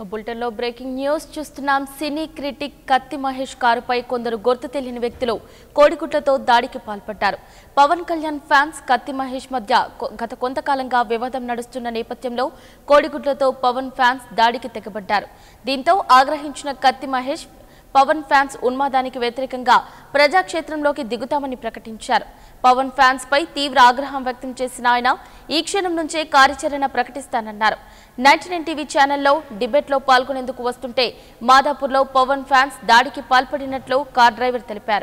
ఇక బులెటిన్లో breaking news చూస్తున్నాం సినీ క్రిటిక్ కత్తి మహేష్ కారుపై కొందరు గుర్తు తెలియని వ్యక్తులు కోడిగుడ్లతో దాడికి పాల్పడ్డారు పవన్ కళ్యాణ్ ఫ్యాన్స్ కత్తి మహేష్ మధ్య కొ- గత కొంతకాలంగా వివాదం నడుస్తున్న నేపథ్యంలో కోడిగుడ్లతో పవన్ ఫ్యాన్స్ దాడికి తెగబడ్డారు దీంతో ఆగ్రహించిన కత్తి మహేష్ పవన్ ఫ్యాన్స్ ఉన్మాదానికి వ్యతిరేకంగా ప్రజాక్షేత్రంలోకి దిగుతామని ప్రకటించారు పవన్ ఫ్యాన్స్ పై తీవ్ర ఆగ్రహం వ్యక్తం చేసిన ఆయన ఈ క్షణం నుంచే కార్యాచరణ ప్రకటిస్తానన్నారు నైన్టీ నైన్ టీవీ ఛానల్లో డిబేట్లో పాల్గొనేందుకు వస్తుంటే మాదాపూర్లో పవన్ ఫ్యాన్స్ దాడికి పాల్పడినట్లు కార్ డ్రైవర్ తెలిపారు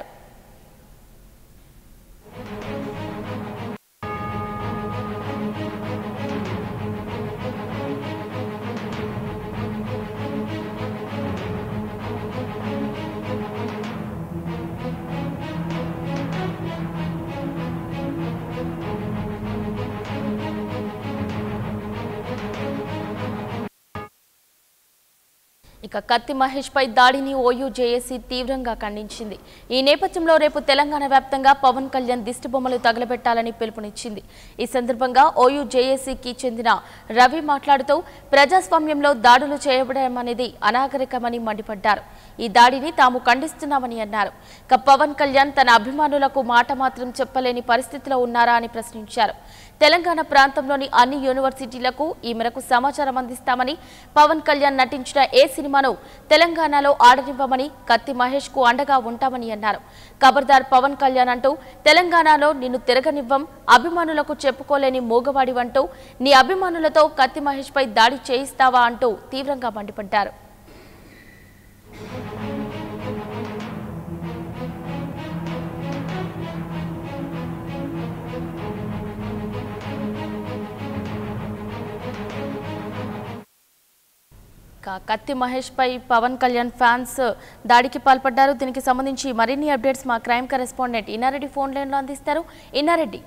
ఇక కత్తి మహేష్ పై దాడిని ఓయూ జేఏసీ తీవ్రంగా ఖండించింది ఈ నేపథ్యంలో రేపు తెలంగాణ వ్యాప్తంగా పవన్ కళ్యాణ్ దిష్టి బొమ్మలు తగలబెట్టాలని పిలుపునిచ్చింది ఈ సందర్భంగా ఓయూ జేఏసీకి చెందిన రవి మాట్లాడుతూ ప్రజాస్వామ్యంలో దాడులు చేయబడడం అనేది అనాగరికమని మండిపడ్డారు ఈ దాడిని తాము ఖండిస్తున్నామని అన్నారు ఇక పవన్ కళ్యాణ్ తన అభిమానులకు మాట మాత్రం చెప్పలేని పరిస్థితిలో ఉన్నారా అని ప్రశ్నించారు తెలంగాణ ప్రాంతంలోని అన్ని యూనివర్సిటీలకు ఈ మేరకు సమాచారం అందిస్తామని పవన్ కళ్యాణ్ నటించిన ఏ సినిమాను తెలంగాణలో ఆడనివ్వమని కత్తి మహేష్ కు అండగా ఉంటామని అన్నారు ఖబర్దార్ పవన్ కళ్యాణ్ అంటూ తెలంగాణలో నిన్ను తిరగనివ్వం అభిమానులకు చెప్పుకోలేని మూగవాడివంటూ నీ అభిమానులతో కత్తి మహేష్ పై దాడి చేయిస్తావా అంటూ తీవ్రంగా మండిపడ్డారు ఇక కత్తి మహేష్ పై పవన్ కళ్యాణ్ ఫ్యాన్స్ దాడికి పాల్పడ్డారు దీనికి సంబంధించి మరిన్ని అప్డేట్స్ మా crime correspondent Innareddy phone line లో అందిస్తారు ఇన్నారెడ్డి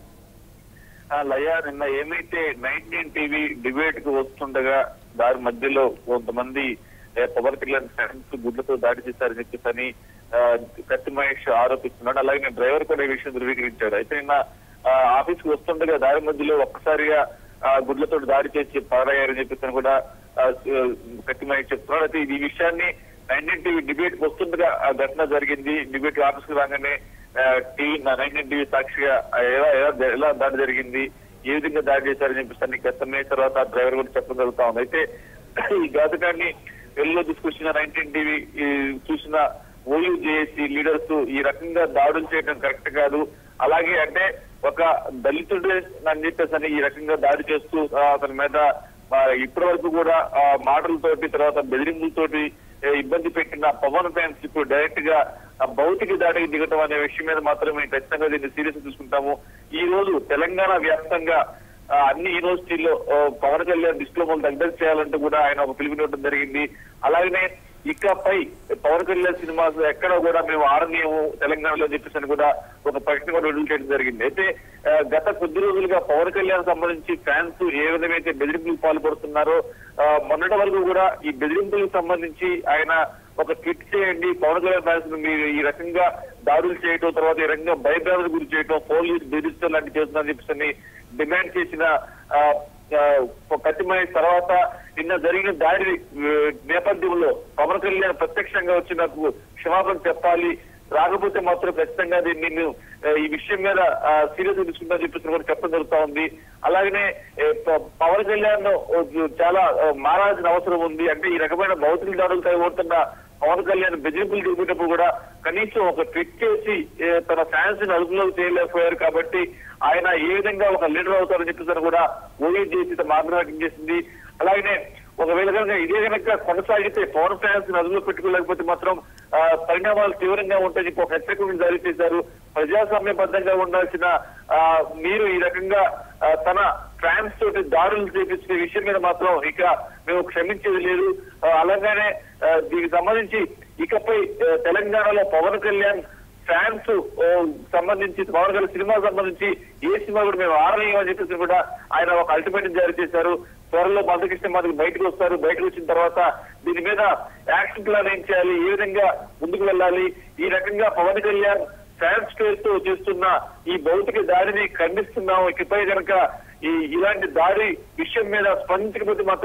ఆ లయ నిన్న ఏమైతే నైన్టీన్ టీవీ డిబేట్ కు వస్తుండగా దారి మధ్యలో కొంతమంది ఏ, పవన్ కళ్యాణ్ ఫ్యాన్స్ గుడ్లతో దాడి చేశారని చెప్పేసి అని ఆ, కత్తి మహేష్ ఆరోపిస్తున్నాడు అలాగే డ్రైవర్ కూడా ఈ విషయం ధృవీకరించాడు అయితే నిన్న ఆ, ఆఫీస్ కు వస్తుండగా దారి మధ్యలో ఒక్కసారిగా ఆ, గుడ్లతో దాడి చేసి పారయ్యారని చెప్పేసి అని కూడా ఆ, కత్తి మహేష్ చెప్తున్నాడు అయితే ఈ విషయాన్ని నైన్టీన్ టీవీ డిబేట్ కు వస్తుండగా ఆ ఘటన జరిగింది డిబేట్ ఆఫీస్ కు రాగానే టీవీ నైన్టీన్ టీవీ సాక్షిగా ఆ, ఎలా ఎలా ఎలా దాడి జరిగింది ఏ విధంగా దాడి చేశారని చెప్పేసి అన్ని కష్టమైన తర్వాత ఆ డ్రైవర్ కూడా చెప్పడం జరుగుతా ఉంది అయితే ఈ ఘాతకాన్ని వెల్లో తీసుకొచ్చిన నైన్టీన్ టీవీ ఈ చూసిన ఓయూ జేఏసీ లీడర్స్ ఈ రకంగా దాడులు చేయడం కరెక్ట్ కాదు అలాగే అంటే ఒక దళితుడు అని చెప్పేసి అని ఈ రకంగా దాడి చేస్తూ ఆ, అతని మీద ఆ, ఇప్పటి వరకు కూడా ఆ, మాటలతోటి తర్వాత బెదిరింపులతోటి ఏ, ఇబ్బంది పెట్టిన పవన్ ఫ్యాన్స్ ఇప్పుడు డైరెక్ట్ గా ఆ భౌతిక దాడికి దిగటం అనే విషయం మీద మాత్రమే ఖచ్చితంగా దీన్ని సీరియస్ తీసుకుంటాము ఈ రోజు తెలంగాణ వ్యాప్తంగా ఆ, అన్ని యూనివర్సిటీల్లో ఆ, పవన్ కళ్యాణ్ డిప్లొమాలు దగ్గర చేయాలంటూ కూడా ఆయన ఒక పిలుపునివ్వడం జరిగింది అలాగనే ఇకపై పవన్ కళ్యాణ్ సినిమాస్ ఎక్కడ కూడా మేము ఆడనీయము తెలంగాణలో అని చెప్పేసి అని కూడా ఒక ప్రకటన కూడా విడుదల చేయడం జరిగింది అయితే ఆ, గత కొద్ది రోజులుగా పవన్ కళ్యాణ్ సంబంధించి ఫ్యాన్స్ ఏ విధమైతే బెదిరింపులకు పాల్పడుతున్నారో ఆ, మొన్నటి వరకు కూడా ఈ బెదిరింపులకు సంబంధించి ఆయన ఒక ట్వీట్ చేయండి పవన్ కళ్యాణ్ ఫ్యాన్స్ మీరు ఈ రకంగా దాడులు చేయటం తర్వాత ఈ రకంగా భయభ్రాంతులు గురి చేయటం పోలీస్ బెదిరిస్తూ లాంటి చేస్తుందని చెప్పేసి అని డిమాండ్ చేసిన ఆ, ఆ, కత్తి మహేష్ తర్వాత నిన్న జరిగిన దాడి ఆ, నేపథ్యంలో పవన్ కళ్యాణ్ ప్రత్యక్షంగా వచ్చి నాకు క్షమాపణ చెప్పాలి రాకపోతే మాత్రం ఖచ్చితంగా దీన్ని నేను ఆ, ఈ విషయం మీద సీరియస్ తీసుకుంటా చెప్పేసి కూడా చెప్పడం జరుగుతా ఉంది అలాగనే ఏ, ప- పవన్ కళ్యాణ్ ఓ, చాలా ఆ, మారాల్సిన అవసరం ఉంది అంటే ఈ రకమైన భౌతిక దాడులు తగ్గబడుతున్న పవన్ కళ్యాణ్ బెదిరింపులు తిరిగినప్పుడు కూడా కనీసం ఒక ట్వీట్ చేసి ఏ, తన ఫ్యాన్స్ ని అదుపులోకి చేయలేకపోయారు కాబట్టి ఆయన ఏ విధంగా ఒక లీడర్ అవుతారని చెప్పేసి కూడా ఓవీ చేసి తమ ఆగ్రహం వ్యక్తం చేసింది అలాగనే ఒకవేళ కనుక ఇదే కనుక కొనసాగితే పవన్ ఫ్యాన్స్ ని అదుపులో పెట్టుకోలేకపోతే మాత్రం ఆ, పరిణామాలు తీవ్రంగా ఉంటాయని చెప్పి ఒక హెచ్చరికను జారీ చేశారు ప్రజాస్వామ్యబద్ధంగా ఉండాల్సిన ఆ, మీరు ఈ రకంగా ఆ, తన ఫ్యాన్స్ తోటి దాడులు చేపించిన విషయం మీద మాత్రం ఇక మేము క్షమించేది లేదు ఆ, అలాగనే ఆ, దీనికి సంబంధించి ఇకపై ఆ, తెలంగాణలో పవన్ కళ్యాణ్ ఫ్యాన్స్ ఓ, సంబంధించి పవన్ కళ్యాణ్ సినిమా సంబంధించి ఏ సినిమా కూడా మేము ఆడలేము అని చెప్పేసి కూడా ఆయన ఒక అల్టిమేటం జారీ చేశారు త్వరలో మందకృష్ణ మాదిరి బయటకు వస్తారు బయటకు వచ్చిన తర్వాత దీని మీద యాక్షన్ ప్లాన్ ఏం చేయాలి ఏ విధంగా ముందుకు వెళ్ళాలి ఈ రకంగా పవన్ కళ్యాణ్ ఫ్యాన్స్ పేరుతో చేస్తున్న ఈ భౌతిక దాడిని ఖండిస్తున్నాం ఇకపై కనుక ఈ ఇలాంటి దాడి విషయం మీద స్పందించకపోతే మాత్రం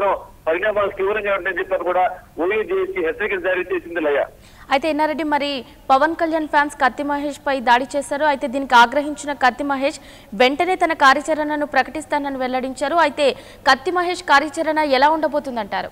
పరిణామాలు తీవ్రంగా ఉంటాయని చెప్పని కూడా ఓయూ జేఏసీ హెచ్చరికలు జారీ చేసింది లయ అయితే ఎన్నారెడ్డి మరి పవన్ కళ్యాణ్ ఫ్యాన్స్ కత్తి మహేష్ పై దాడి చేశారు అయితే దీనికి ఆగ్రహించిన కత్తి మహేష్ వెంటనే తన కార్యాచరణను ప్రకటిస్తానని వెల్లడించారు అయితే కత్తి మహేష్ కార్యాచరణ ఎలా ఉండబోతుందంటారు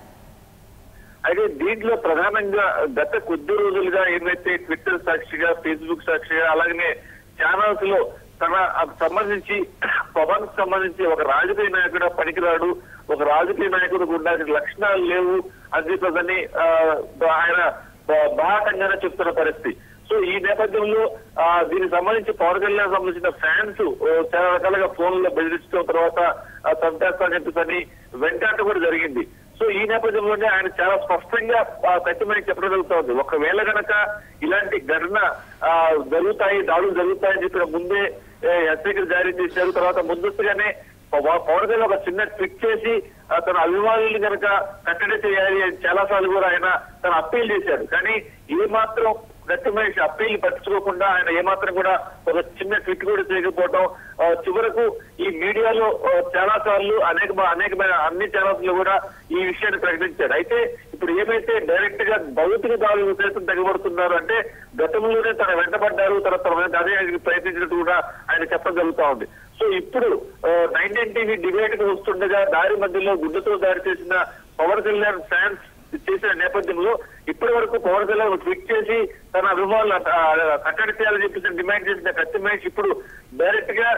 అయితే దీంట్లో ప్రధానంగా గత కొద్ది రోజులుగా ఏమైతే ట్విట్టర్ సాక్షిగా ఫేస్బుక్ సాక్షిగా అలాగనే ఛానల్స్ లో తన సంబంధించి పవన్ కు సంబంధించి ఒక రాజకీయ నాయకుడు పనికిరాడు ఒక రాజకీయ నాయకుడికి ఉండాల్సిన లక్షణాలు లేవు అని చెప్పదని ఆ, ఆయన బా- బాహాటంగానే చెప్తున్న పరిస్థితి సో ఈ నేపథ్యంలో ఆ, దీనికి సంబంధించి పవన్ కళ్యాణ్ సంబంధించిన ఫ్యాన్స్ చాలా రకాలుగా ఫోన్లో బెదిరించడం తర్వాత ఆ, చంపేస్తామని చెప్పేసి వెంటాట కూడా జరిగింది సో ఈ నేపథ్యంలోనే ఆయన చాలా స్పష్టంగా ఆ, ఖచ్చితమని చెప్పడం జరుగుతోంది ఒకవేళ గనక ఇలాంటి ఘటన ఆ, జరుగుతాయి దాడులు జరుగుతాయని చెప్పిన ముందే ఏ, హెచ్చరికలు జారీ చేశారు తర్వాత ముందస్తుగానే పవ- పవన్ కళ్యాణ్ ఒక చిన్న ట్విట్ చేసి ఆ, తన అభిమానులు కనుక కట్టడి చేయాలి అని చాలా సార్లు కూడా ఆయన తన అప్పీల్ చేశారు కానీ ఏ మాత్రం గట్టి మనిషి అప్పీల్ పట్టించుకోకుండా ఆయన ఏమాత్రం కూడా ఒక చిన్న ట్విట్ కూడా చేయకపోవడం ఆ, చివరకు ఈ మీడియాలో ఆ, చాలా సార్లు అనేక అనేకమైన అన్ని ఛానల్స్ లో కూడా ఈ విషయాన్ని ప్రకటించారు అయితే ఇప్పుడు ఏమైతే డైరెక్ట్ గా భౌతిక దాడులు సైతం తెగబడుతున్నారు అంటే గతంలోనే తన వెంటబడ్డారు తన తన వెంట అదే ప్రయత్నించినట్టు కూడా ఆయన చెప్పడం జరుగుతా ఉంది సో ఇప్పుడు నైన్టీన్ టీవీ డిబేట్ కు వస్తుండగా దారి మధ్యలో గుడ్డతో దాడి చేసిన పవన్ కళ్యాణ్ ఫ్యాన్స్ చేసిన నేపథ్యంలో ఇప్పటి వరకు పవన్ కళ్యాణ్ ఒక ట్వీట్ చేసి తన అభిమానులు ఆ, కట్టడి చేయాలని చెప్పేసి డిమాండ్ చేసిన కత్తి మహేష్ ఇప్పుడు డైరెక్ట్ గా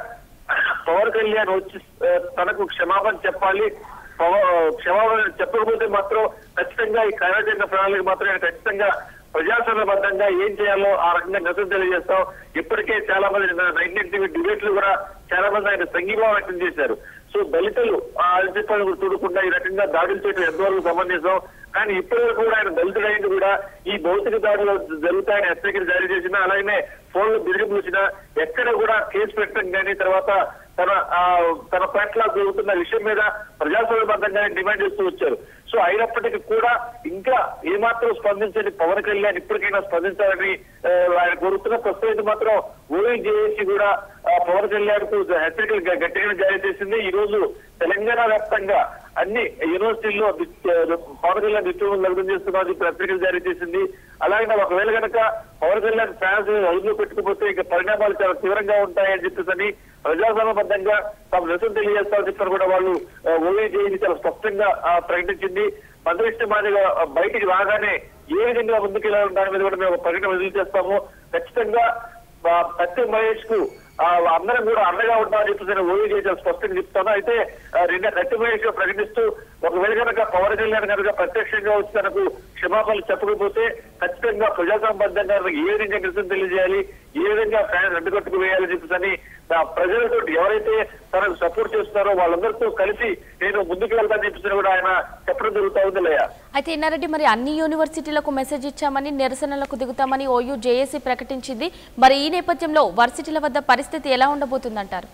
పవన్ కళ్యాణ్ వచ్చి ఆ, తనకు క్షమాపణ చెప్పాలి పవ- క్షమాపణ చెప్పకపోతే మాత్రం ఖచ్చితంగా ఈ కార్యాచరణ ప్రణాళిక మాత్రం ఆయన ఖచ్చితంగా ప్రజాస్వామ్యబద్ధంగా ఏం చేయాలో ఆ రకంగా నిరసన తెలియజేస్తాం ఇప్పటికే చాలా మంది నైన్టీన్ టీవీ డిబేట్లు కూడా చాలా మంది ఆయన సంఘీభావం వ్యక్తం చేశారు సో దళితులు ఆ అలసిపోయిన చూడకుండా ఈ రకంగా దాడులు చేయడం ఎంతవరకు సమంజసం కానీ ఇప్పటి వరకు కూడా ఆయన దళితుడైంది కూడా ఈ భౌతిక దాడులు జరుగుతాయని హెచ్చరికలు జారీ చేసినా అలాగనే ఫోన్లు బెదిరింపులు వచ్చినా ఎక్కడ కూడా కేసు పెట్టడం కానీ తర్వాత తన ఆ, తన పట్ల జరుగుతున్న విషయం మీద ప్రజాస్వామ్యబద్ధంగా డిమాండ్ చేస్తూ వచ్చారు సో అయినప్పటికీ కూడా ఇంకా ఏమాత్రం స్పందించని పవన్ కళ్యాణ్ ఇప్పటికైనా స్పందించాలని ఆ, ఆయన కోరుతున్న ప్రస్తుతం అయితే మాత్రం ఓవీ జేఏసీ కూడా ఆ, పవన్ కళ్యాణ్ కు హెచ్చరికలు గ- గట్టిగా జారీ చేసింది ఈ రోజు తెలంగాణ వ్యాప్తంగా అన్ని యూనివర్సిటీల్లో ది- పవన్ కళ్యాణ్ నిత్యం లగ్నం చేస్తున్నారు ఇప్పుడు హెచ్చరికలు జారీ చేసింది అలాగే ఒకవేళ కనుక పవన్ కళ్యాణ్ ఫ్యాన్స్ అదుపులో పెట్టుకుపోతే ఇక పరిణామాలు చాలా తీవ్రంగా ఉంటాయని చెప్పేసి ప్రజాస్వామ్యబద్ధంగా తాము నిరసన తెలియజేస్తామని చెప్పారు కూడా వాళ్ళు ఓవీ జేఏసీ చాలా స్పష్టంగా ఆ, ప్రకటించింది మందరిష్ట మాదిరిగా ఆ, బయటికి రాగానే ఏ విధంగా ముందుకెళ్లాలని దాని మీద కూడా మేము ఒక ప్రకటన విడుదల చేస్తాము ఖచ్చితంగా ఆ, సత్య మహేష్ కు ఆ, అందరం కూడా అండగా ఉంటామని చెప్పేసి నేను ఓవీ చేసి స్పష్టంగా చెప్తాను అయితే ఆ, నిన్న సత్య మహేష్ గా ప్రకటిస్తూ ఒకవేళ కనుక పవన్ కళ్యాణ్ కనుక ప్రత్యక్షంగా వచ్చి తనకు క్షమాపణలు చెప్పకపోతే ఖచ్చితంగా ప్రజాసంబద్ధంగా తనకు ఏ విధంగా నిరసన తెలియజేయాలి ఏ విధంగా ఫ్యాన్ అడ్డుకట్టుకు వేయాలని చెప్పేసి ఆ ప్రజలతో ఎవరైతే తనకు సపోర్ట్ చేస్తున్నారో వాళ్ళందరితో కలిసి నేను ముందుకు వెళ్తానని చెప్పేసి కూడా ఆయన చెప్పడం జరుగుతా ఉంది లయ అయితే ఎన్నారెడ్డి మరి అన్ని యూనివర్సిటీలకు మెసేజ్ ఇచ్చామని నిరసనలకు దిగుతామని ఓయూ జేఏసీ ప్రకటించింది మరి ఈ నేపథ్యంలో వర్సిటీల వద్ద పరిస్థితి ఎలా ఉండబోతుందంటారు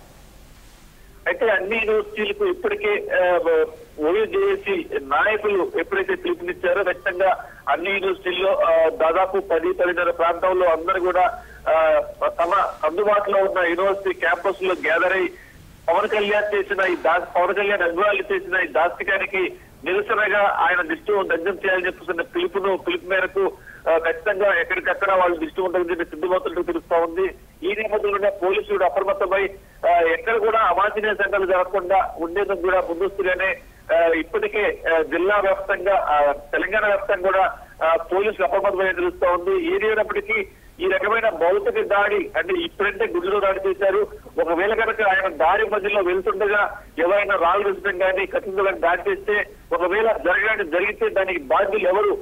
అయితే అన్ని యూనివర్సిటీలకు ఇప్పటికే ఓయూజేఏసీ నాయకులు ఎప్పుడైతే పిలుపునిచ్చారో ఖచ్చితంగా అన్ని యూనివర్సిటీల్లో ఆ, దాదాపు పది పదిన్నర ప్రాంతంలో అందరూ కూడా ఆ, తమ అందుబాటులో ఉన్న యూనివర్సిటీ క్యాంపస్ లో గ్యాదర్ అయి పవన్ కళ్యాణ్ చేసిన ఈ దా పవన్ కళ్యాణ్ అభిమానులు చేసిన ఈ దాస్తికానికి నిరసనగా ఆయన దృష్టి దగ్గర చేయాలని చెప్పేసిన పిలుపును పిలుపు మేరకు ఆ, ఖచ్చితంగా ఎక్కడికక్కడ వాళ్ళు దృష్టి ఉంటుందని చెప్పి సిద్ధమవుతున్నట్టు తెలుస్తా ఉంది ఈ నేపథ్యంలోనే పోలీసులు అప్రమత్తమై ఆ, ఎక్కడ కూడా అవాంఛనీయ సంఘటనలు జరగకుండా ఉండేందుకు కూడా ముందస్తుగానే ఆ, ఇప్పటికే ఆ, జిల్లా వ్యాప్తంగా ఆ, తెలంగాణ వ్యాప్తంగా కూడా ఆ, పోలీసులు అప్రమత్తమై తెలుస్తా ఉంది ఏదైనప్పటికీ ఈ రకమైన భౌతిక దాడి అంటే ఇప్పుడంటే గుడిలో దాడి చేశారు ఒకవేళ కనుక ఆయన దారి మధ్యలో వెళ్తుండగా ఎవరైనా రాళ్ళు రుచడం కానీ కత్తితో కానీ దాడి చేస్తే ఒకవేళ జరగడానికి జరిగితే దానికి బాధ్యులు ఎవరు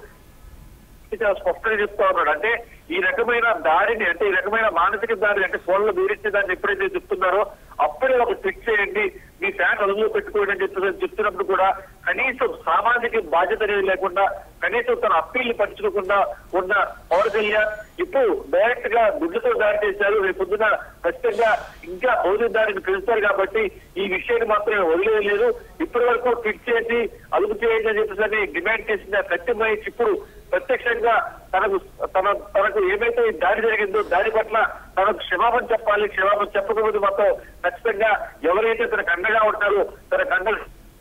చాలా స్పష్టంగా చెప్తా ఉన్నాడు అంటే ఈ రకమైన దాడిని అంటే ఈ రకమైన మానసిక దాడి అంటే ఫోన్లో బీరించే దాన్ని ఎప్పుడైతే చెప్తున్నారో అప్పుడే ఒక ట్విట్ చేయండి మీ ఫ్యాన్ అదుపులో పెట్టుకోండి అని చెప్పి చెప్తున్నప్పుడు కూడా కనీసం సామాజిక బాధ్యత అనేది లేకుండా కనీసం తన అప్పీల్ని పట్టించుకోకుండా ఉన్న పవన్ కళ్యాణ్ ఇప్పుడు డైరెక్ట్ గా గుడ్లతో దాడి చేశారు రేపు పొద్దున ఖచ్చితంగా ఇంకా భౌతిక దాడిని పెంచుతారు కాబట్టి ఈ విషయాన్ని మాత్రమే వదిలేయలేదు ఇప్పటి వరకు ట్విట్ చేసి అదుపు చేయండి అని చెప్పేసి డిమాండ్ చేసిన సత్యం మహేష్ ఇప్పుడు ప్రత్యక్షంగా తనకు తన తనకు ఏమైతే ఈ దాడి జరిగిందో దాడి పట్ల తనకు క్షమాపణ చెప్పాలి క్షమాపణ చెప్పకపోతే మాత్రం ఖచ్చితంగా ఎవరైతే తనకు అండగా ఉంటారో తనకు అండగా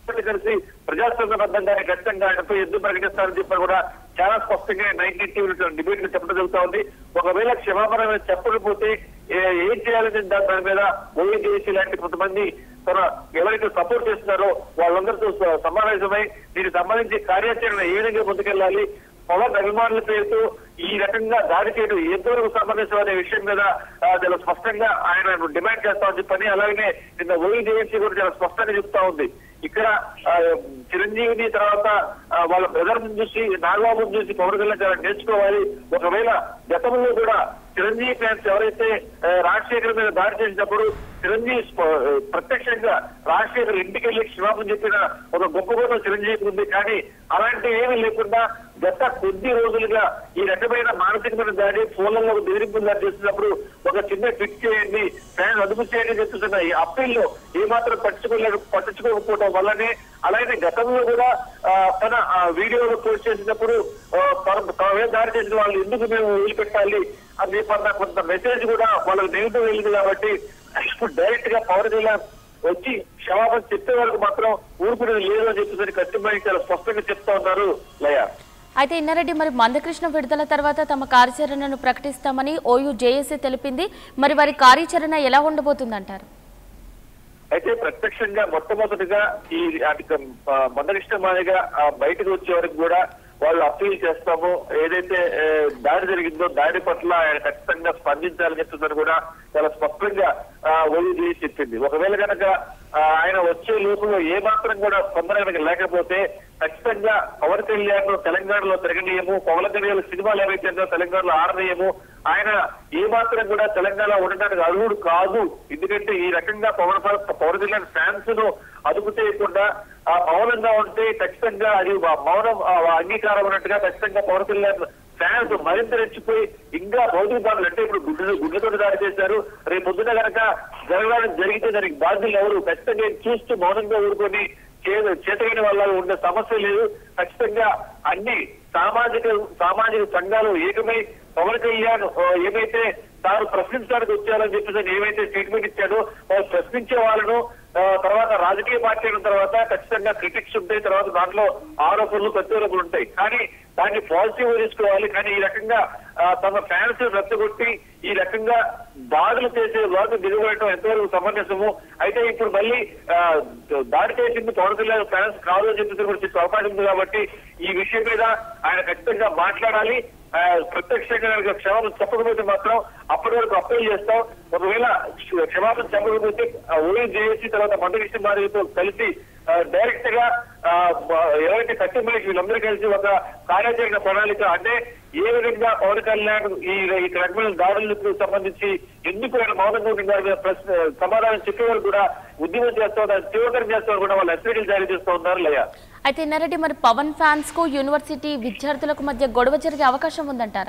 కలిసి ప్రజాస్వామ్యబద్ధంగా ఖచ్చితంగా ఆయనపై ఎందుకు ప్రకటిస్తారని చెప్పి కూడా చాలా స్పష్టంగా నైన్టీన్ టీవీ డిబేట్ లో చెప్పడం జరుగుతా ఉంది ఒకవేళ క్షమాపణ చెప్పకపోతే ఏ- ఏం చేయాలని దాని దాని మీద ఓఎన్జీసీ లాంటి కొంతమంది తన ఎవరైతే సపోర్ట్ చేస్తున్నారో వాళ్ళందరితో స- సమావేశమై దీనికి సంబంధించి కార్యాచరణ ఏ విధంగా ముందుకెళ్ళాలి పవన్ అభిమానుల పేరుతో ఈ రకంగా దాడి చేయడం ఎంతవరకు సమంజసం అనే విషయం మీద ఆ, చాలా స్పష్టంగా ఆయన డిమాండ్ చేస్తామని చెప్పని అలాగనే నిన్న ఓఎన్జీసీ కూడా చాలా స్పష్టంగా చెప్తా ఉంది ఇక్కడ ఆ, చిరంజీవిని తర్వాత ఆ, వాళ్ళ బ్రదర్ చూసి నాగబాబుని చూసి పవన్ కళ్యాణ్ చాలా నేర్చుకోవాలి ఒకవేళ గతంలో కూడా చిరంజీవి ఫ్యాన్స్ ఎవరైతే ఆ, రాజశేఖర్ మీద దాడి చేసినప్పుడు చిరంజీవి స్ప- ప్రత్యక్షంగా రాజశేఖర్ ఇంటికి వెళ్ళి క్షమాపణ చెప్పిన ఒక గొప్ప గొప్ప చిరంజీవి ఉంది కానీ అలాంటి ఏమీ లేకుండా గత కొద్ది రోజులుగా ఈ రకమైన మానసికమైన దాడి ఫోన్లలో బెదిరింపులు దాడి చేస్తున్నప్పుడు ఒక చిన్న ట్విట్ చేయండి ఫ్యాన్ అదుపు చేయండి చెప్తున్న ఈ అప్పీల్లో ఏమాత్రం పట్టించుకోలేదు పట్టించుకోకపోవడం వల్లనే అలాగే గతంలో కూడా ఆ, తన ఆ, వీడియోలు పోస్ట్ చేసినప్పుడు ఆ, తన- తన మీద దాడి చేసిన వాళ్ళు ఎందుకు మేము వదిలిపెట్టాలి అని చెప్పన్న కొంత మెసేజ్ కూడా వాళ్ళకి నెగిటివ్ వెళ్ళింది కాబట్టి ఇప్పుడు డైరెక్ట్ గా పవన్ కళ్యాణ్ వచ్చి క్షమాపణ చెప్పే వరకు మాత్రం ఊరుకునేది లేదు అని చెప్పేసి ఖచ్చితంగా చాలా స్పష్టంగా చెప్తా ఉన్నారు లయ అయితే ఇన్నారెడ్డి మరి మందకృష్ణ విడుదల తర్వాత తమ కార్యాచరణను ప్రకటిస్తామని ఓయూ జేఏసీ తెలిపింది మరి వారి కార్యాచరణ ఎలా ఉండబోతుందంటారు అయితే ప్రత్యక్షంగా మొట్టమొదటిగా ఈ మందనిష్ట మాదిగా బయటకు వచ్చే వరకు కూడా వాళ్ళు అప్పీల్ చేస్తాము ఏదైతే ఏ, దాడి జరిగిందో దాడి పట్ల ఆయన ఖచ్చితంగా స్పందించాలని చెప్తుందని కూడా చాలా స్పష్టంగా ఒళ్ళు చేసి చెప్పింది ఒకవేళ కనుక ఆ, ఆయన వచ్చే లోపల ఏ మాత్రం కూడా స్పందన కనుక లేకపోతే ఖచ్చితంగా పవన్ కళ్యాణ్ తెలంగాణలో తిరగనీయము పవన్ కళ్యాణ్ సినిమాలు ఏవైతే ఉందో తెలంగాణలో ఆడనీయము ఆయన ఏ మాత్రం కూడా తెలంగాణ ఉండడానికి అర్హుడు కాదు ఎందుకంటే ఈ రకంగా పవన్ పవన్ కళ్యాణ్ ఫ్యాన్స్ ను అదుపు చేయకుండా ఆ మౌనంగా ఉంటే ఖచ్చితంగా అది మా- మౌనం ఆ అంగీకారం అన్నట్టుగా ఖచ్చితంగా పవన్ కళ్యాణ్ ఫ్యాన్స్ మరింత రెచ్చిపోయి ఇంకా భౌతిక బాధలు అంటే ఇప్పుడు గుడ్డు గుడ్లతో దాడి చేశారు రేపు పొద్దున కనుక జరగడానికి జరిగితే దానికి బాధ్యులు ఎవరు ఖచ్చితంగా చూస్తూ మౌనంగా ఊరుకొని చే- చేతగని వల్ల ఉండే సమస్య లేదు ఖచ్చితంగా అన్ని సామాజిక సామాజిక సంఘాలు ఏకమై పవన్ కళ్యాణ్ ఆ, ఏమైతే తాను ప్రశ్నించడానికి వచ్చారని చెప్పేసి ఆయన ఏమైతే స్టేట్మెంట్ ఇచ్చాడో వాళ్ళు ప్రశ్నించే వాళ్ళను ఆ, తర్వాత రాజకీయ పార్టీ అయిన తర్వాత ఖచ్చితంగా క్రిటిక్స్ ఉంటాయి తర్వాత దాంట్లో ఆరోపణలు ప్రత్యారోపణలు ఉంటాయి కానీ దాన్ని పాజిటివ్ తీసుకోవాలి కానీ ఈ రకంగా ఆ, తమ ఫ్యాన్స్ రెచ్చగొట్టి ఈ రకంగా దాడులు చేసే వాళ్ళు దిగుబడటం ఎంతవరకు సమంజసము అయితే ఇప్పుడు మళ్ళీ ఆ, దాడి చేసింది పవన్ కళ్యాణ్ ఫ్యాన్స్ కాదు అని చెప్పేసి కూడా చెప్పే అవకాశం ఉంది కాబట్టి ఈ విషయం మీద ఆయన ఖచ్చితంగా మాట్లాడాలి ఆ, ప్రత్యక్షంగా కనుక క్షమాపణ చెప్పకపోతే మాత్రం అప్పటి వరకు అప్పీల్ చేస్తాం ఒకవేళ క్ష- క్షమాపణ చెప్పకపోతే ఓఎం చేసి తర్వాత మండలిష్ట మాదిరితో కలిసి డైరెక్ట్ గా ఆ, బ- ఎవరైతే కట్టి మనిషి వీళ్ళందరూ కలిసి ఒక కార్యాచరణ ప్రణాళిక అంటే ఏ విధంగా పవన్ కళ్యాణ్ ఈ ఈ రకమైన దాడులకు సంబంధించి ఎందుకు ఆయన మౌనంగా ఉంటున్నారు ప్రశ్న సమాధానం చెప్పేవారు కూడా ఉద్యమం చేస్తాం దాన్ని తీవ్రతరం చేస్తామని కూడా వాళ్ళు ఎస్పీడీలు జారీ చేస్తూ ఉన్నారు లయ అయితే ఇన్నారెడ్డి మరి పవన్ ఫ్యాన్స్ కు యూనివర్సిటీ విద్యార్థులకు మధ్య గొడవ జరిగే అవకాశం ఉందంటారా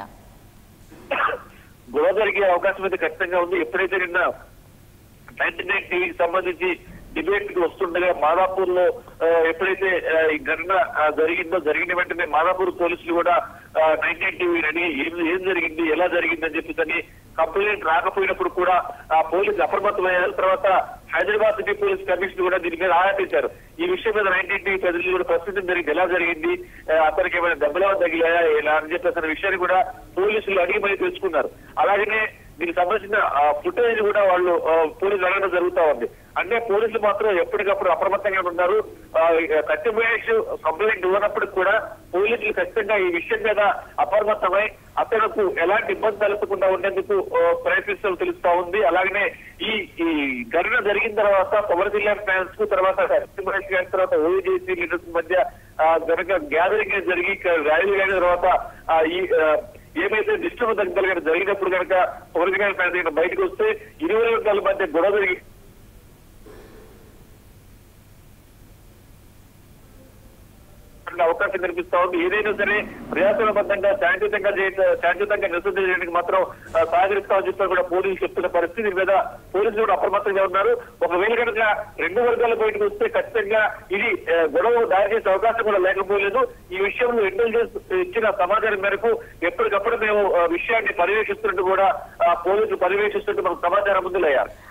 గొడవ జరిగే అవకాశం అయితే ఖచ్చితంగా ఉంది ఎప్పుడైతే నిన్న నైన్టీ నైన్ టీవీకి సంబంధించి డిబేట్ కి వస్తుండగా మాదాపూర్ లో ఆ, ఎప్పుడైతే ఆ, ఈ ఘటన ఆ, జరిగిందో జరిగిన వెంటనే మాదాపూర్ పోలీసులు కూడా నైన్టీ నైన్ టీవీ అని ఏం ఏం జరిగింది ఎలా జరిగింది అని చెప్పేసి కంప్లైంట్ రాకపోయినప్పుడు కూడా ఆ పోలీసులు అప్రమత్తమయ్యారు తర్వాత హైదరాబాద్ సిటీ పోలీస్ కమిషనర్ కూడా దీని మీద ఆరాటించారు ఈ విషయం మీద నైన్టీ టీవీ ప్రజలు కూడా ప్రస్తుతం జరిగింది ఎలా జరిగింది ఆ, అతనికి ఏమైనా దెబ్బలా తగిలాయా ఎలా అని చెప్పేసి అనే విషయాన్ని కూడా పోలీసులు అడిగి మరీ తెలుసుకున్నారు అలాగనే దీనికి సంబంధించిన ఫుటేజ్ కూడా వాళ్ళు ఆ, పోలీసులు అడగడం జరుగుతా ఉంది అంటే పోలీసులు మాత్రం ఎప్పటికప్పుడు అప్రమత్తంగా ఉన్నారు ఆ, ఇక కత్తి మహేష్ కంప్లైంట్ ఇవ్వనప్పటికి కూడా పోలీసులు ఖచ్చితంగా ఈ విషయం మీద అప్రమత్తమై అతనుకు ఎలాంటి ఇబ్బంది తలెత్తకుండా ఉండేందుకు ఆ, ప్రయత్నిస్తున్నట్టు తెలుస్తా ఉంది అలాగనే ఈ ఈ ఘటన జరిగిన తర్వాత పవన్ కళ్యాణ్ ఫ్యాన్స్ కు తర్వాత కత్తి మహేష్ గారి తర్వాత ఓజేసీ లీడర్స్ మధ్య ఆ, గనక గ్యాదరింగ్ జరిగి ర్యాలీ అయిన తర్వాత ఆ, ఈ ఆ, ఏమైతే డిస్టర్బ్ కలిగిన జరిగినప్పుడు కనుక పవన్ కళ్యాణ్ ఫ్యాన్స్ ఇక్కడ బయటకు వస్తే ఇరువురు వర్గాల మధ్య గొడవ జరిగి అనే అవకాశం కనిపిస్తా ఉంది ఏదైనా సరే ప్రజాస్వామ్యబద్ధంగా శాంతియుతంగా చేయ- శాంతియుతంగా నిరసన చేయడానికి మాత్రం ఆ, సహకరిస్తామని చెప్పి కూడా పోలీసులు చెప్తున్న పరిస్థితి మీద పోలీసులు కూడా అప్రమత్తంగా ఉన్నారు ఒకవేళ కనుక రెండు వర్గాల బయటకు వస్తే ఖచ్చితంగా ఇది ఆ, గొడవ దారి చేసే అవకాశం కూడా లేకపోలేదు ఈ విషయంలో ఇంటెలిజెన్స్ ఇచ్చిన సమాచారం మేరకు ఎప్పటికప్పుడు మేము ఆ, విషయాన్ని పర్యవేక్షిస్తున్నట్టు కూడా ఆ, పోలీసులు పర్యవేక్షిస్తున్నట్టు మనకు సమాచారం ఉంది లయ్యారు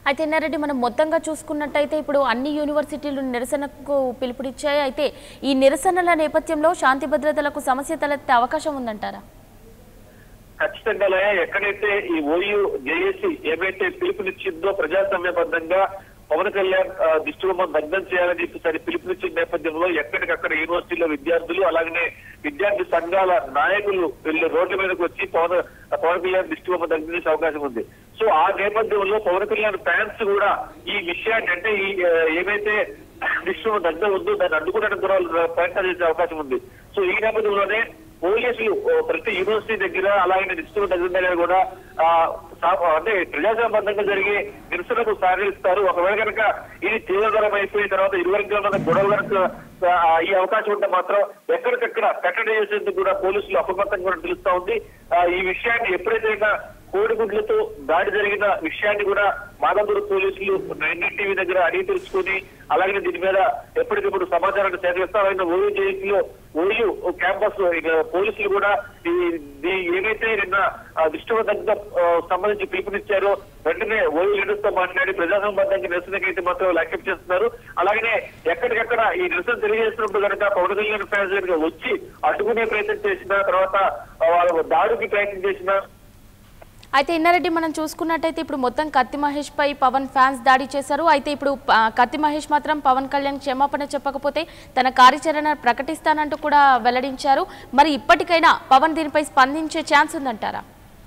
అయితే ఎన్నారెడ్డి మనం మొత్తంగా చూసుకున్నట్టయితే ఇప్పుడు అన్ని యూనివర్సిటీలు నిరసనకు పిలుపునిచ్చాయి అయితే ఈ నిరసనల నేపథ్యంలో శాంతి భద్రతలకు సమస్య తలెత్తే అవకాశం ఉందంటారా ఖచ్చితంగా లయ ఎక్కడైతే ఈ ఓయూ జేఏసీ ఏవైతే పిలుపునిచ్చిందో ప్రజాస్వామ్యబద్ధంగా పవన్ కళ్యాణ్ ఆ, దిష్టిబొమ్మను దగ్ధం చేయాలని చెప్పేసి పిలుపునిచ్చిన నేపథ్యంలో ఎక్కడికక్కడ యూనివర్సిటీలో విద్యార్థులు అలాగనే విద్యార్థి సంఘాల నాయకులు వీళ్ళు రోడ్ల మీదకి వచ్చి పవన్ పవన్ కళ్యాణ్ దిష్టిబొమ్మ దగ్ధం చేసే అవకాశం ఉంది సో ఆ నేపథ్యంలో పవన్ కళ్యాణ్ ఫ్యాన్స్ కూడా ఈ విషయాన్ని అంటే ఈ ఆ, ఏమైతే దిష్టిబొమ్మ దగ్ధం ఉందో దాన్ని అడ్డుకోవడానికి కూడా వాళ్ళు ప్రయత్నం చేసే అవకాశం ఉంది సో ఈ నేపథ్యంలోనే పోలీసులు ఓ, ప్రతి యూనివర్సిటీ దగ్గర అలాగే డిస్ట్రిక్ట్ దగ్గర దగ్గర కూడా ఆ, సా- అంటే ప్రజాస్వామ్యంగా జరిగే నిరసనకు సహకరిస్తారు ఒకవేళ కనుక ఇది తీవ్రతరం అయిపోయిన తర్వాత ఇరువర్గాల మధ్య గొడవ కనుక ఆ, ఈ అవకాశం ఉంటే మాత్రం ఎక్కడికక్కడ కట్టడి చేసేందుకు కూడా పోలీసులు అప్రమత్తంగా కూడా తెలుస్తా ఉంది ఆ, ఈ విషయాన్ని ఎప్పుడైతే అయినా కోడిగుడ్లతో దాడి జరిగిన విషయాన్ని కూడా మాదాపూర్ పోలీసులు నైన్ టీవీ దగ్గర అడిగి తెలుసుకుని అలాగే దీని మీద ఎప్పటికప్పుడు సమాచారాన్ని సేకరిస్తారు ఆయన ఓయూ జేఏసీలో ఓయూ క్యాంపస్ ఇక పోలీసులు కూడా ఈ ఈ ఏమైతే నిన్న దిష్టవదంగా సంబంధించి పిలుపునిచ్చారో వెంటనే ఓయూ లీడర్స్ తో మాట్లాడి ప్రజాసంబద్ధంగా నిరసనకైతే మాత్రం యాక్సెప్ట్ చేస్తున్నారు అలాగనే ఎక్కడికెక్కడ ఈ నిరసన తెలియజేస్తున్నప్పుడు కనుక పవన్ కళ్యాణ్ ఫ్యాన్స్ కనుక వచ్చి అడ్డుకునే ప్రయత్నం చేసిన తర్వాత ఆ, వాళ్ళ దాడికి ప్రయత్నం చేసిన అయితే ఇన్నారెడ్డి మనం చూసుకున్నట్టయితే ఇప్పుడు మొత్తం కత్తి మహేష్ పై పవన్ ఫ్యాన్స్ దాడి చేశారు అయితే ఇప్పుడు ఆ, కత్తి మహేష్ మాత్రం పవన్ కళ్యాణ్ క్షమాపణ చెప్పకపోతే తన కార్యాచరణ ప్రకటిస్తానంటూ కూడా వెల్లడించారు మరి ఇప్పటికైనా పవన్ దీనిపై స్పందించే ఛాన్స్ ఉందంటారా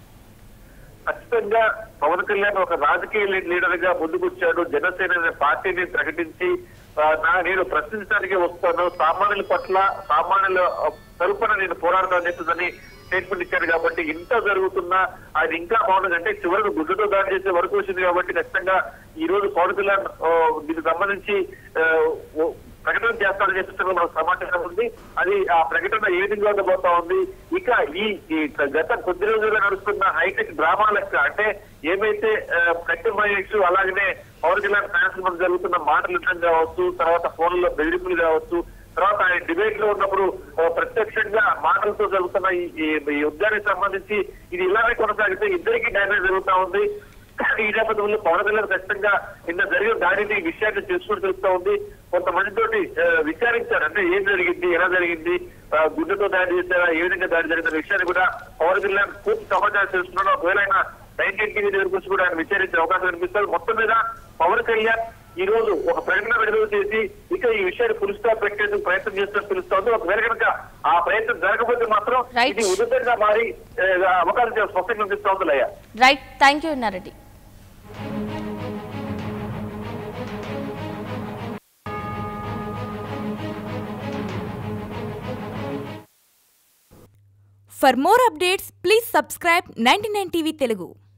ఖచ్చితంగా పవన్ కళ్యాణ్ ఒక రాజకీయ లీడర్ గా ముందుకొచ్చాడు జనసేన అనే పార్టీని ప్రకటించి ఆ, నా నేను ప్రశ్నించడానికి వస్తాను సామాన్యుల పట్ల సామాన్యుల ఆ, తరపున నేను పోరాడతాను చెప్పేసి స్టేట్మెంట్ ఇచ్చాడు కాబట్టి ఇంత జరుగుతున్నా ఆయన ఇంకా పవన్ అంటే చివరికి గుడ్డతో దాడి చేసే వరకు వచ్చింది కాబట్టి ఖచ్చితంగా ఈ రోజు పవన్ కళ్యాణ్ ఆ, దీనికి సంబంధించి ఆ, ఓ- ప్రకటన చేస్తారని చెప్పేసి కూడా మనకు సమాచారం ఉంది అది ఆ ప్రకటన ఏ విధంగా ఉండబోతా ఉంది ఇక ఈ ఈ గత కొద్ది రోజులుగా నడుస్తున్న హైటెక్ డ్రామా లెక్క అంటే ఏమైతే కట్టి మహేష్ అలాగనే పవన్ కళ్యాణ్ ఫ్యాన్స్ మధ్య జరుగుతున్న మాటలు యుద్ధం కావచ్చు తర్వాత ఫోన్లో బెదిరింపులు కావచ్చు తర్వాత ఆయన డిబేట్ లో ఉన్నప్పుడు ఆ, ప్రత్యక్షంగా మాటలతో జరుగుతున్న ఈ ఈ- ఈ యుద్ధానికి సంబంధించి ఇది ఇలానే కొనసాగితే ఇద్దరికి డ్యామేజ్ జరుగుతా ఉంది ఈ నేపథ్యంలో పవన్ కళ్యాణ్ ఖచ్చితంగా నిన్న జరిగిన దాడిని ఈ విషయాన్ని తెలుసుకుని తెలుస్తా ఉంది కొంతమందితోటి ఆ, విచారించారు అంటే ఏం జరిగింది ఎలా జరిగింది ఆ, గుడ్డతో దాడి చేశారా ఏ విధంగా దాడి జరిగిన విషయాన్ని కూడా పవన్ కళ్యాణ్ పూర్తి సమాచారం తెలుసుకున్నాడు ఒకవేళ ఆయన నైన్టీన్ టీవీ దగ్గర గురించి కూడా ఆయన విచారించే అవకాశం కనిపిస్తుంది మొత్తం మీద పవన్ కళ్యాణ్ ఈ రోజు ఒక ప్రకటన విడుదల చేసి ఇక ఈ విషయాన్ని పురుస్తా పెట్టేందుకు ప్రయత్నం చేస్తున్నట్టు తెలుస్తోంది ఒకవేళ కనుక ఆ ప్రయత్నం జరగకపోతే మాత్రం Right. ఇది ఉచితంగా మారి ఆ, అవకాశం చాలా స్పష్టంగా కనిపిస్తోంది లయ right thank you Innareddy For more updates, please subscribe 99 TV Telugu.